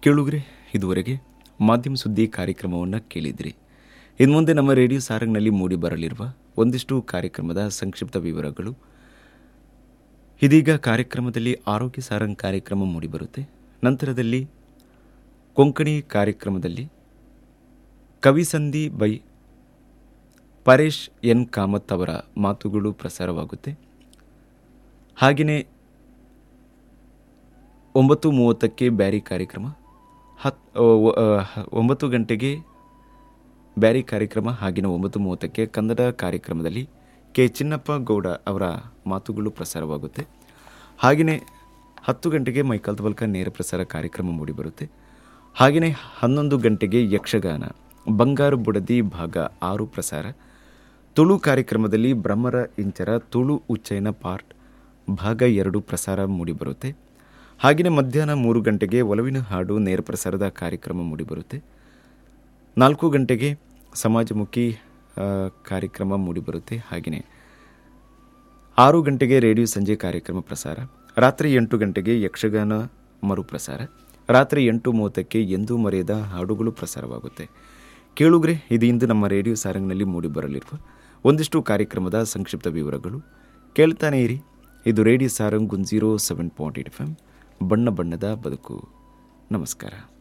ಕೇಳುಗ್ರೆ ಇದುವರೆಗೆ ಮಾಧ್ಯಮ ಸುದ್ದಿ ಕಾರ್ಯಕ್ರಮವನ್ನು ಕೇಳಿದ್ರಿ ಇನ್ನು ಮುಂದೆ ನಮ್ಮ ರೇಡಿಯೋ ಸಾರಂಗ್ನಲ್ಲಿ ಮೂಡಿ ಬರಲಿರುವ ಒಂದಿಷ್ಟು ಕಾರ್ಯಕ್ರಮದ ಸಂಕ್ಷಿಪ್ತ ವಿವರಗಳು ಇದೀಗ ಕಾರ್ಯಕ್ರಮದಲ್ಲಿ ಆರೋಗ್ಯ ಸಾರಂಗ್ ಕಾರ್ಯಕ್ರಮ ಮೂಡಿಬರುತ್ತೆ ನಂತರದಲ್ಲಿ ಕೊಂಕಣಿ ಕಾರ್ಯಕ್ರಮದಲ್ಲಿ ಕವಿಸಂಧಿ ಬೈ ಪರೇಶ್ ಎನ್ ಕಾಮತ್ ಅವರ ಮಾತುಗಳು ಪ್ರಸಾರವಾಗುತ್ತೆ ಹಾಗೆಯೇ ಒಂಬತ್ತು ಮೂವತ್ತಕ್ಕೆ ಬ್ಯಾರಿ ಕಾರ್ಯಕ್ರಮ ಹತ್ ಒ- ಅ, ಹ- ಒಂಬತ್ತು ಗಂಟೆಗೆ ಬ್ಯಾರಿ ಕಾರ್ಯಕ್ರಮ ಹಾಗೆಯೇ ಒಂಬತ್ತು ಮೂವತ್ತಕ್ಕೆ ಕನ್ನಡ ಕಾರ್ಯಕ್ರಮದಲ್ಲಿ ಕೆ ಚಿನ್ನಪ್ಪ ಗೌಡ ಅವರ ಮಾತುಗಳು ಪ್ರಸಾರವಾಗುತ್ತೆ ಹಾಗೆಯೇ ಹತ್ತು ಗಂಟೆಗೆ ಮೈಕಲ್ ತಬಲ್ಕ ನೇರ ಪ್ರಸಾರ ಕಾರ್ಯಕ್ರಮ ಮೂಡಿಬರುತ್ತೆ ಹಾಗೆಯೇ ಹನ್ನೊಂದು ಗಂಟೆಗೆ ಯಕ್ಷಗಾನ ಬಂಗಾರು ಬುಡದಿ ಭಾಗ ಆರು ಪ್ರಸಾರ ತುಳು ಕಾರ್ಯಕ್ರಮದಲ್ಲಿ ಬ್ರಹ್ಮರ ಇಂಚರ ತುಳು ಉಚ್ಚಯನ ಪಾರ್ಟ್ ಭಾಗ ಎರಡು ಪ್ರಸಾರ ಮೂಡಿಬರುತ್ತೆ ಹಾಗೆಯೇ ಮಧ್ಯಾಹ್ನ ಮೂರು ಗಂಟೆಗೆ ಒಲವಿನ ಹಾಡು ನೇರ ಪ್ರಸಾರದ ಕಾರ್ಯಕ್ರಮ ಮೂಡಿಬರುತ್ತೆ ನಾಲ್ಕು ಗಂಟೆಗೆ ಸಮಾಜಮುಖಿ ಆ, ಕಾರ್ಯಕ್ರಮ ಮೂಡಿಬರುತ್ತೆ ಹಾಗೆಯೇ ಆರು ಗಂಟೆಗೆ ರೇಡಿಯೋ ಸಂಜೆ ಕಾರ್ಯಕ್ರಮ ಪ್ರಸಾರ ರಾತ್ರಿ ಎಂಟು ಗಂಟೆಗೆ ಯಕ್ಷಗಾನ ಮರುಪ್ರಸಾರ ರಾತ್ರಿ ಎಂಟು ಮೂವತ್ತಕ್ಕೆ ಎಂದೂ ಮರೆಯದ ಹಾಡುಗಳು ಪ್ರಸಾರವಾಗುತ್ತೆ ಕೇಳುಗ್ರೆ ಇದು ಇಂದು ನಮ್ಮ ರೇಡಿಯೋ ಸಾರಂಗ್ನಲ್ಲಿ ಮೂಡಿಬರಲಿರುವ ಒಂದಿಷ್ಟು ಕಾರ್ಯಕ್ರಮದ ಸಂಕ್ಷಿಪ್ತ ವಿವರಗಳು ಕೇಳ್ತಾನೆ ಇರಿ ಇದು ರೇಡಿಯೋ ಸಾರಂಗ್ ಗುಂಜೀರೋ seven point eight F M ಬಣ್ಣ ಬಣ್ಣದ ಬದುಕು ನಮಸ್ಕಾರ